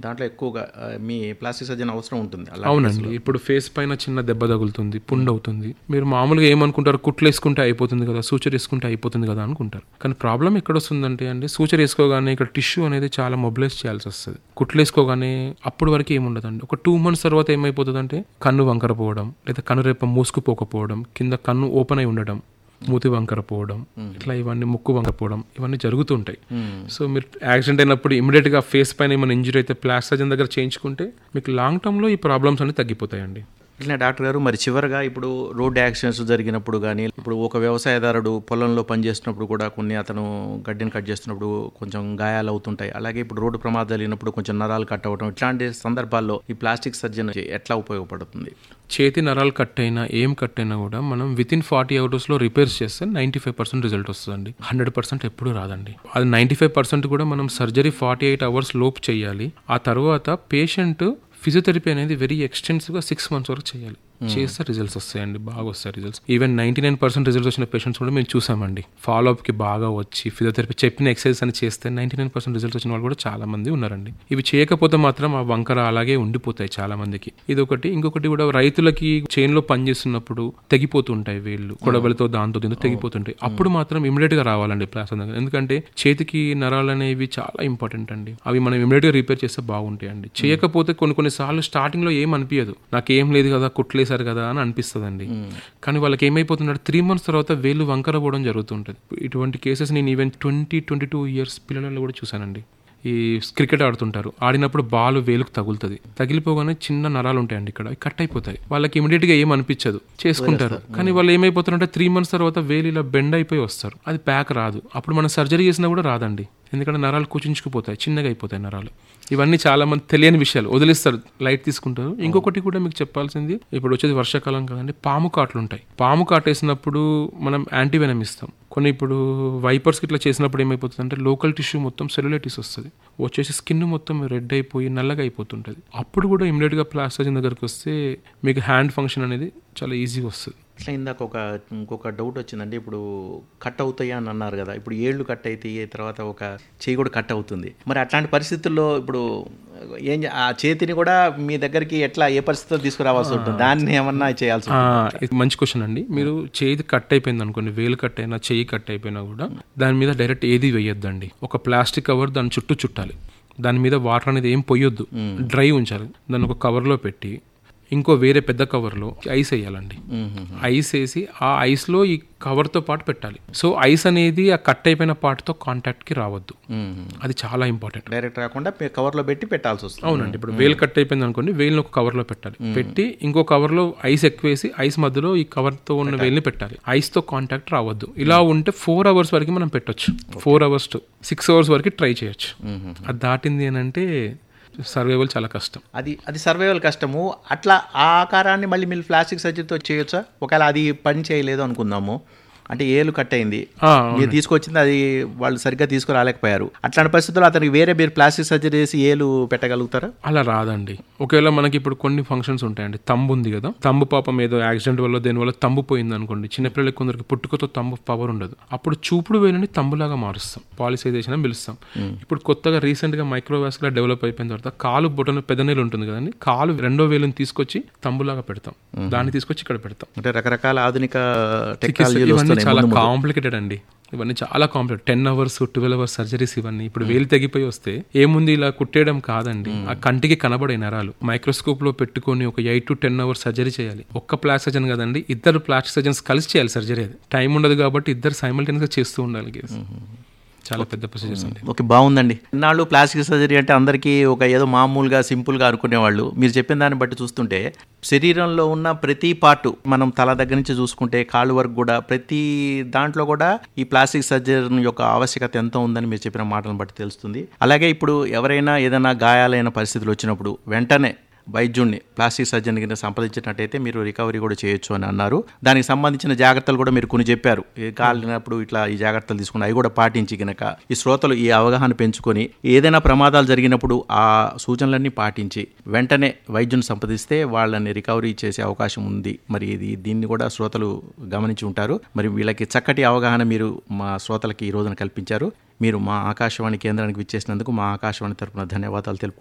దాంట్లో ఎక్కువగా ఆ, మీ ప్లాస్టిక్ సర్జన్ అవసరం ఉంటుంది అలా అవునండి ఇప్పుడు ఫేస్ పైన చిన్న దెబ్బ తగులుతుంది పుండ్ అవుతుంది మీరు మామూలుగా ఏమనుకుంటారు కుట్లు వేసుకుంటే అయిపోతుంది కదా సూచర్ వేసుకుంటే అయిపోతుంది కదా అనుకుంటారు కానీ ప్రాబ్లం ఎక్కడ వస్తుందంటే అండి సూచర్ వేసుకోగానే ఇక్కడ టిష్యూ అనేది చాలా మొబిలైజ్ చేయాల్సి వస్తుంది కుట్లు వేసుకోగానే అప్పుడు వరకు ఏముండదండి ఒక టూ మంత్స్ తర్వాత ఏమైపోతుందంటే కన్ను వంకర పోవడం లేదా కన్ను రేప మూసుకుపోకపోవడం కింద కన్ను ఓపెన్ అయి ఉండడం మూతి వంకర పోవడం ఇట్లా ఇవన్నీ ముక్కు వంకపోవడం ఇవన్నీ జరుగుతుంటాయి సో మీరు యాక్సిడెంట్ అయినప్పుడు ఇమీడియట్ గా ఫేస్ పైన ఏమైనా ఇంజరీ అయితే ప్లాస్టిక్ సర్జన్ దగ్గర చేయించుకుంటే మీకు లాంగ్ టర్మ్ లో ఈ ప్రాబ్లమ్స్ అన్ని తగ్గిపోతాయండి ఇట్లా డాక్టర్ గారు మరి చివరిగా ఇప్పుడు రోడ్ యాక్సిడెంట్స్ జరిగినప్పుడు కానీ ఇప్పుడు ఒక వ్యవసాయదారుడు పొలంలో పనిచేస్తున్నప్పుడు కూడా కొన్ని అతను గడ్డిని కట్ చేస్తున్నప్పుడు కొంచెం గాయాలు అవుతుంటాయి అలాగే ఇప్పుడు రోడ్డు ప్రమాదాలు జరిగినప్పుడు కొంచెం నరాలు కట్ అవ్వడం ఇట్లాంటి సందర్భాల్లో ఈ ప్లాస్టిక్ సర్జన్ ఎట్లా ఉపయోగపడుతుంది చేతి నరాలు కట్ అయినా ఏం కట్ అయినా కూడా మనం విత్ ఇన్ ఫార్టీ అవర్స్లో రిపేర్స్ చేస్తే నైంటీ ఫైవ్ పర్సెంట్ రిజల్ట్ వస్తుందండి హండ్రెడ్ పర్సెంట్ ఎప్పుడు రాదండి అది నైంటీ ఫైవ్ పర్సెంట్ కూడా మనం సర్జరీ ఫార్టీ ఎయిట్ అవర్స్ లోపు చేయాలి ఆ తర్వాత పేషెంట్ ఫిజియోథెరపీ అనేది వెరీ ఎక్స్టెన్సివ్గా సిక్స్ మంత్స్ వరకు చేయాలి చేస్తే రిజల్ట్స్ వస్తాయండి బాగా వస్తాయి results even ninety nine percent results వచ్చిన పేషెంట్స్ కూడా మేము చూసామండి ఫాలో అప్కి బాగా వచ్చి ఫిజియోథెరపీ చెప్పిన ఎక్సర్సైజ్ అని చేస్తే నైంటీ నైన్ పర్సెంట్ రిజల్ట్స్ వచ్చిన వాళ్ళు కూడా చాలా మంది ఉన్నారండి ఇవి చేయకపోతే మాత్రం ఆ వంకర అలాగే ఉండిపోతాయి చాలా మందికి ఇది ఒకటి ఇంకొకటి కూడా రైతులకి చేన్లో పనిచేస్తున్నప్పుడు తెగిపోతుంటాయి వేళ్ళు కొడవలతో దాంతో దీంతో తెగిపోతుంటాయి అప్పుడు మాత్రం ఇమీడియట్ గా రావాలండి ప్లాస్టర్ దగ్గర ఎందుకంటే చేతికి నరాలు అనేవి చాలా ఇంపార్టెంట్ అండి అవి మనం ఇమీడియట్ గా రిపేర్ చేస్తే బాగుంటాయి అండి చేయకపోతే కొన్ని కొన్ని సార్లు స్టార్టింగ్ లో ఏం అనిపించదు నాకేం లేదు కదా కుట్లేసారు కదా అని అనిపిస్తుందండి కానీ వాళ్ళకి ఏమైపోతుందంటే త్రీ మంత్స్ తర్వాత వేళ్ళు వంకర పోవడం జరుగుతుంటుంది ఇటువంటి కేసెస్ నేను even twenty twenty two years పిల్లలలో కూడా చూశానండి ఈ క్రికెట్ ఆడుతుంటారు ఆడినప్పుడు బాల్ వేలుకు తగులుతుంది తగిలిపోగానే చిన్న నరాలు ఉంటాయండి ఇక్కడ అవి కట్ అయిపోతాయి వాళ్ళకి ఇమీడియట్ గా ఏం అనిపించదు చేసుకుంటారు కానీ వాళ్ళు ఏమైపోతారంటే త్రీ మంత్స్ తర్వాత వేలు ఇలా బెండ్ అయిపోయి వస్తారు అది ప్యాక్ రాదు అప్పుడు మనం సర్జరీ చేసినా కూడా రాదండి ఎందుకంటే నరాలు కూచించుకుపోతాయి చిన్నగా అయిపోతాయి నరాలు ఇవన్నీ చాలా మంది తెలియని విషయాలు వదిలిస్తారు లైట్ తీసుకుంటారు ఇంకొకటి కూడా మీకు చెప్పాల్సింది ఇప్పుడు వచ్చేది వర్షాకాలం కదండి పాము కాట్లు ఉంటాయి పాము కాటేసినప్పుడు మనం యాంటీవెనమ్ ఇస్తాం కొన్ని ఇప్పుడు వైపర్స్ ఇట్లా చేసినప్పుడు ఏమైపోతుంది అంటే లోకల్ టిష్యూ మొత్తం సెల్యులైటిస్ వస్తుంది వచ్చేసి స్కిన్ మొత్తం రెడ్ అయిపోయి నల్లగా అయిపోతుంటుంది అప్పుడు కూడా ఇమీడియట్గా ప్లాస్టర్జన్ దగ్గరికి వస్తే మీకు హ్యాండ్ ఫంక్షన్ అనేది చాలా ఈజీగా వస్తుంది ఇట్లా ఇందాక ఒక ఇంకొక డౌట్ వచ్చిందండి ఇప్పుడు కట్ అవుతాయి అని అన్నారు కదా ఇప్పుడు ఏళ్ళు కట్ అవుతాయి తర్వాత ఒక చేయి కూడా కట్ అవుతుంది మరి అట్లాంటి పరిస్థితుల్లో ఇప్పుడు ఏం చే- ఆ చేతిని కూడా మీ దగ్గరికి ఎట్లా ఏ పరిస్థితుల్లో తీసుకురావాల్సి ఉంటుంది దాన్ని ఏమన్నా చేయాల్సి ఆ, ఉంటుంది ఇది మంచి క్వశ్చన్ అండి మీరు చేతి కట్ అయిపోయింది అనుకోండి వేలు కట్ అయినా చెయ్యి కట్ అయిపోయినా కూడా దాని మీద డైరెక్ట్ ఏది వేయొద్దండి ఒక ప్లాస్టిక్ కవర్ దాని చుట్టూ చుట్టాలి దాని మీద వాటర్ అనేది ఏం పొయ్యొద్దు డ్రై ఉంచాలి దాన్ని ఒక కవర్లో పెట్టి ఇంకో వేరే పెద్ద కవర్లో ఐస్ వేయాలండి ఐస్ వేసి ఆ ఐస్లో ఈ కవర్తో పాటు పెట్టాలి సో ఐస్ అనేది ఆ కట్ అయిపోయిన పార్ట్తో కాంటాక్ట్కి రావద్దు అది చాలా ఇంపార్టెంట్ డైరెక్ట్ రాకుండా కవర్లో పెట్టి పెట్టాల్సి వస్తుంది అవునండి ఇప్పుడు వేలు కట్ అయిపోయింది అనుకోండి వేలుని ఒక కవర్ లో పెట్టాలి పెట్టి ఇంకో కవర్ లో ఐస్ ఎక్కువేసి ఐస్ మధ్యలో ఈ కవర్ తో ఉన్న వేలుని పెట్టాలి ఐస్ తో కాంటాక్ట్ రావద్దు ఇలా ఉంటే ఫోర్ అవర్స్ వరకు మనం పెట్టొచ్చు four hours to six hours వరకు ట్రై చేయొచ్చు అది దాటింది అని అంటే సర్వైవల్ చాలా కష్టం అది అది సర్వైవల్ కష్టము అట్లా ఆ ఆకారాన్ని మళ్ళీ మీరు ప్లాస్టిక్ సర్జరీతో చేయొచ్చా ఒకవేళ అది పని చేయలేదు అనుకుందాము అంటే ఏలు కట్ అయింది ఆ, మీరు తీసుకొచ్చింది అది వాళ్ళు సరిగ్గా తీసుకురాలేకపోయారు అట్లాంటి పరిస్థితుల్లో అతనికి వేరే మీరు ప్లాస్టిక్ సర్జరీ చేసి ఏలు పెట్టగలుగుతారా అలా రాదండి ఒకవేళ మనకి ఇప్పుడు కొన్ని ఫంక్షన్స్ ఉంటాయండి తంబు ఉంది కదా తంబు పాపం ఏదో యాక్సిడెంట్ వల్ల దేని వల్ల తంబు పోయింది అనుకోండి చిన్నపిల్లలకి కొందరికి పుట్టుకతో తంబు పవర్ ఉండదు అప్పుడు చూపుడు వేలుని తంబులాగా మారుస్తాం పాలిసైజేషన్ అని పిలుస్తాం ఇప్పుడు కొత్తగా రీసెంట్ గా మైక్రోవాస్కులర్ డెవలప్ అయిపోయిన తర్వాత కాలు బొటన పెద్ద నీళ్ళు ఉంటుంది కదండి కాలు రెండో వేలుని తీసుకొచ్చి తంబులాగా పెడతాం దాన్ని తీసుకొచ్చి ఇక్కడ పెడతాం అంటే రకరకాల ఆధునిక చికిత్స టెక్నాలజీలు ఇవన్నీ వస్తున్నాయి చాలా ముందు ముందు. కాంప్లికేటెడ్ అండి ఇవన్నీ చాలా complicate ten hours twelve hours surgeries ఇవన్నీ ఇప్పుడు వేలు తెగిపోయి వస్తే ఏముంది ఇలా కుట్టేయడం కాదండి ఆ కంటికి కనబడే నరాలు మైక్రోస్కోప్ లో పెట్టుకొని ఒక eight to ten hours surgery చేయాలి ఒక్క ప్లాస్టిక్ సర్జన్ కదండి ఇద్దరు ప్లాస్టిక్ సర్జన్స్ కలిసి చేయాలి సర్జరీ అది టైం ఉండదు కాబట్టి ఇద్దరు సైమల్టేనియస్ గా చేస్తూ ఉండాలి కేసు చాలా పెద్ద ప్రొసీజర్స్ అండి ఓకే బాగుందండి ఇన్నాళ్ళు ప్లాస్టిక్ సర్జరీ అంటే అందరికీ ఒక ఏదో మామూలుగా సింపుల్గా అనుకునేవాళ్ళు మీరు చెప్పిన దాన్ని బట్టి చూస్తుంటే శరీరంలో ఉన్న ప్రతి పార్ట్ మనం తల దగ్గర నుంచి చూసుకుంటే కాళ్ళు వరకు కూడా ప్రతి దాంట్లో కూడా ఈ ప్లాస్టిక్ సర్జరీ యొక్క ఆవశ్యకత ఎంత ఉందని మీరు చెప్పిన మాటలను బట్టి తెలుస్తుంది అలాగే ఇప్పుడు ఎవరైనా ఏదైనా గాయాలైన పరిస్థితులు వచ్చినప్పుడు వెంటనే వైద్యుడిని ప్లాస్టిక్ సర్జన్ కింద సంప్రదించినట్టయితే మీరు రికవరీ కూడా చేయొచ్చు అని అన్నారు దానికి సంబంధించిన జాగ్రత్తలు కూడా మీరు కొన్ని చెప్పారు ఈ కాలినప్పుడు ఇట్లా ఈ జాగ్రత్తలు తీసుకుని అవి కూడా పాటించి గనక ఈ శ్రోతలు ఈ అవగాహన పెంచుకొని ఏదైనా ప్రమాదాలు జరిగినప్పుడు ఆ సూచనలన్నీ పాటించి వెంటనే వైద్యుని సంప్రదిస్తే వాళ్ళని రికవరీ చేసే అవకాశం ఉంది మరి ఇది దీన్ని కూడా శ్రోతలు గమనించి ఉంటారు మరి వీళ్ళకి చక్కటి అవగాహన మీరు మా శ్రోతలకి ఈ రోజున కల్పించారు మీరు మా ఆకాశవాణి కేంద్రానికి విచ్చేసినందుకు మా ఆకాశవాణి తరపున ధన్యవాదాలు తెలుపు